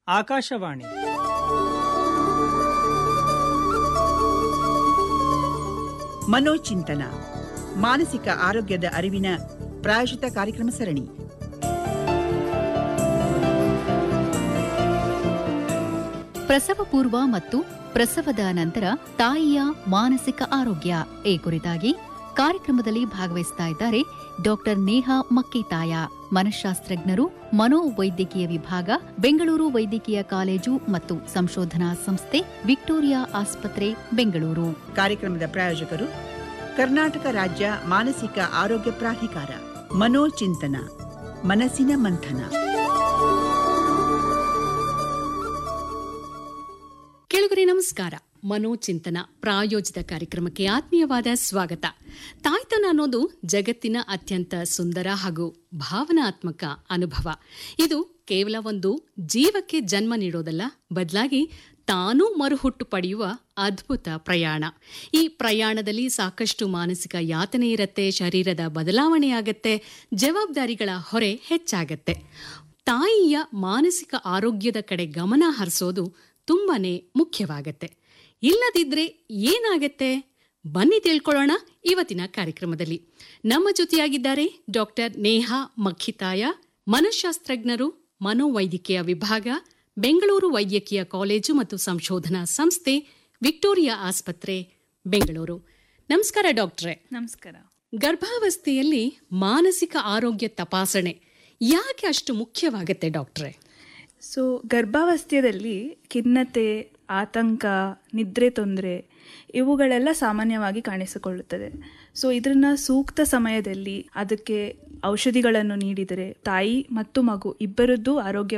ಆಕಾಶವಾಣಿ ಮನೋಚಿಂತನ ಮಾನಸಿಕ ಆರೋಗ್ಯದ ಅರಿವಿನ ಪ್ರಾಯಶಿತ ಕಾರ್ಯಕ್ರಮ ಸರಣಿ ಪ್ರಸವ ಪೂರ್ವ ಮತ್ತು ಪ್ರಸವದ ನಂತರ ತಾಯಿಯ ಮಾನಸಿಕ ಆರೋಗ್ಯ ಈ ಕುರಿತಾಗಿ ಕಾರ್ಯಕ್ರಮದಲ್ಲಿ ಭಾಗವಹಿಸ್ತಾ ಇದ್ದಾರೆ ಡಾಕ್ಟರ್ ನೇಹಾ ಮಕ್ಕಿತಾಯ ಮನಃಶಾಸ್ತ್ರಜ್ಞರು ಮನೋವೈದ್ಯಕೀಯ ವಿಭಾಗ ಬೆಂಗಳೂರು ವೈದ್ಯಕೀಯ ಕಾಲೇಜು ಮತ್ತು ಸಂಶೋಧನಾ ಸಂಸ್ಥೆ ವಿಕ್ಟೋರಿಯಾ ಆಸ್ಪತ್ರೆ ಬೆಂಗಳೂರು ಕಾರ್ಯಕ್ರಮದ ಪ್ರಾಯೋಜಕರು ಕರ್ನಾಟಕ ರಾಜ್ಯ ಮಾನಸಿಕ ಆರೋಗ್ಯ ಪ್ರಾಧಿಕಾರ ಮನೋಚಿಂತನ ಮನಸ್ಸಿನ ಮಂಥನ ಕೆಳಗರೆ ನಮಸ್ಕಾರ ಮನೋಚಿಂತನ ಪ್ರಾಯೋಜಿತ ಕಾರ್ಯಕ್ರಮಕ್ಕೆ ಆತ್ಮೀಯವಾದ ಸ್ವಾಗತ ತಾಯ್ತನ ಅನ್ನೋದು ಜಗತ್ತಿನ ಅತ್ಯಂತ ಸುಂದರ ಹಾಗೂ ಭಾವನಾತ್ಮಕ ಅನುಭವ ಇದು ಕೇವಲ ಒಂದು ಜೀವಕ್ಕೆ ಜನ್ಮ ನೀಡೋದಲ್ಲ ಬದಲಾಗಿ ತಾನೂ ಮರುಹುಟ್ಟು ಪಡೆಯುವ ಅದ್ಭುತ ಪ್ರಯಾಣ ಈ ಪ್ರಯಾಣದಲ್ಲಿ ಸಾಕಷ್ಟು ಮಾನಸಿಕ ಯಾತನೆ ಇರತ್ತೆ ಶರೀರದ ಬದಲಾವಣೆಯಾಗತ್ತೆ ಜವಾಬ್ದಾರಿಗಳ ಹೊರೆ ಹೆಚ್ಚಾಗತ್ತೆ ತಾಯಿಯ ಮಾನಸಿಕ ಆರೋಗ್ಯದ ಕಡೆ ಗಮನ ಹರಿಸೋದು ತುಂಬಾನೇ ಮುಖ್ಯವಾಗತ್ತೆ ಇಲ್ಲದಿದ್ರೆ ಏನಾಗತ್ತೆ ಬನ್ನಿ ತಿಳ್ಕೊಳ್ಳೋಣ ಇವತ್ತಿನ ಕಾರ್ಯಕ್ರಮದಲ್ಲಿ ನಮ್ಮ ಜೊತೆಯಾಗಿದ್ದಾರೆ ಡಾಕ್ಟರ್ ನೇಹಾ ಮಖಿತಾಯ ಮನಃಶಾಸ್ತ್ರಜ್ಞರು ಮನೋವೈದ್ಯಕೀಯ ವಿಭಾಗ ಬೆಂಗಳೂರು ವೈದ್ಯಕೀಯ ಕಾಲೇಜು ಮತ್ತು ಸಂಶೋಧನಾ ಸಂಸ್ಥೆ ವಿಕ್ಟೋರಿಯಾ ಆಸ್ಪತ್ರೆ ಬೆಂಗಳೂರು ನಮಸ್ಕಾರ ಡಾಕ್ಟ್ರೆ ನಮಸ್ಕಾರ ಗರ್ಭಾವಸ್ಥೆಯಲ್ಲಿ ಮಾನಸಿಕ ಆರೋಗ್ಯ ತಪಾಸಣೆ ಯಾಕೆ ಅಷ್ಟು ಮುಖ್ಯವಾಗತ್ತೆ ಡಾಕ್ಟ್ರೆ ಸೊ ಗರ್ಭಾವಸ್ಥೆಯಲ್ಲಿ ಖಿನ್ನತೆ ಆತಂಕ ನಿದ್ರೆ ತೊಂದರೆ ಇವುಗಳೆಲ್ಲ ಸಾಮಾನ್ಯವಾಗಿ ಕಾಣಿಸಿಕೊಳ್ಳುತ್ತದೆ ಸೊ ಇದನ್ನ ಸೂಕ್ತ ಸಮಯದಲ್ಲಿ ಅದಕ್ಕೆ ಔಷಧಿಗಳನ್ನು ನೀಡಿದರೆ ತಾಯಿ ಮತ್ತು ಮಗು ಇಬ್ಬರದ್ದು ಆರೋಗ್ಯ